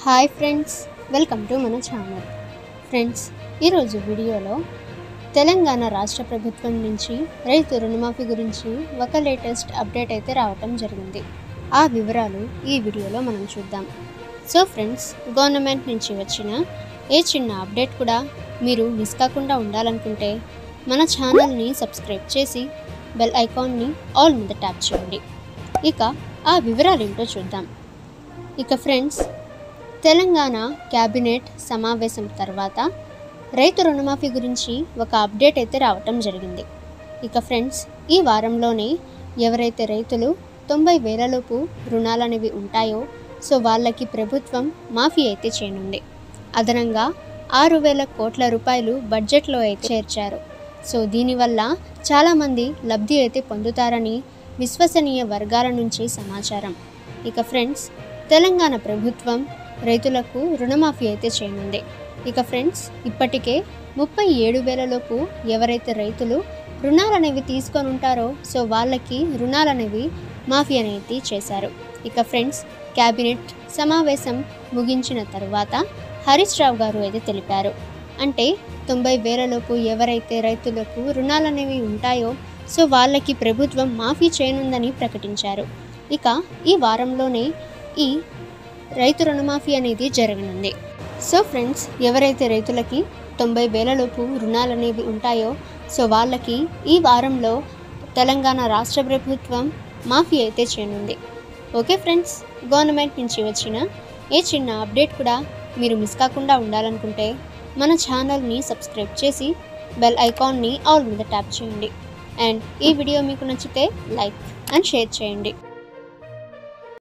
hi friends welcome to మన channel friends ఈరోజు వీడియోలో తెలంగాణ రాష్ట్ర ప్రభుత్వం నుంచి రైతు రుణమాఫీ గురించి ఒక లేటెస్ట్ అప్డేట్ అయితే రావటం జరిగింది ఆ వివరాలు ఈ వీడియోలో మనం చూద్దాం సో ఫ్రెండ్స్ గవర్నమెంట్ నుంచి వచ్చిన ఏ చిన్న అప్డేట్ కూడా మీరు మిస్ కాకుండా ఉండాలనుకుంటే మన ఛానల్ని సబ్స్క్రైబ్ చేసి బెల్ ఐకాన్ని ఆల్ మీద ట్యాప్ చేయండి ఇక ఆ వివరాలు ఏంటో చూద్దాం ఇక ఫ్రెండ్స్ తెలంగాణ క్యాబినెట్ సమావేశం తర్వాత రైతు రుణమాఫీ గురించి ఒక అప్డేట్ అయితే రావటం జరిగింది ఇక ఫ్రెండ్స్ ఈ వారంలోనే ఎవరైతే రైతులు తొంభై వేలలోపు రుణాలనేవి ఉంటాయో సో వాళ్ళకి ప్రభుత్వం మాఫీ అయితే చేయనుంది అదనంగా ఆరు వేల కోట్ల రూపాయలు బడ్జెట్లో అయితే చేర్చారు సో దీనివల్ల చాలామంది లబ్ధి అయితే పొందుతారని విశ్వసనీయ వర్గాల నుంచి సమాచారం ఇక ఫ్రెండ్స్ తెలంగాణ ప్రభుత్వం రైతులకు రుణమాఫీ అయితే చేయనుంది ఇక ఫ్రెండ్స్ ఇప్పటికే ముప్పై ఏడు వేలలోపు ఎవరైతే రైతులు రుణాలు అనేవి తీసుకొని ఉంటారో సో వాళ్ళకి రుణాలు అనేవి మాఫీ అనేది చేశారు ఇక ఫ్రెండ్స్ క్యాబినెట్ సమావేశం ముగించిన తర్వాత హరీష్ రావు గారు అయితే తెలిపారు అంటే తొంభై వేలలోపు ఎవరైతే రైతులకు రుణాలు అనేవి ఉంటాయో సో వాళ్ళకి ప్రభుత్వం మాఫీ చేయనుందని ప్రకటించారు ఇక ఈ వారంలోనే ఈ రైతు రుణమాఫీ అనేది జరగనుంది సో ఫ్రెండ్స్ ఎవరైతే రైతులకి తొంభై వేలలోపు రుణాలు అనేవి ఉంటాయో సో వాళ్ళకి ఈ వారంలో తెలంగాణ రాష్ట్ర ప్రభుత్వం మాఫీ అయితే చేయనుంది ఓకే ఫ్రెండ్స్ గవర్నమెంట్ నుంచి వచ్చిన ఏ చిన్న అప్డేట్ కూడా మీరు మిస్ కాకుండా ఉండాలనుకుంటే మన ఛానల్ని సబ్స్క్రైబ్ చేసి బెల్ ఐకాన్ని ఆల్ మీద ట్యాప్ చేయండి అండ్ ఈ వీడియో మీకు నచ్చితే లైక్ అండ్ షేర్ చేయండి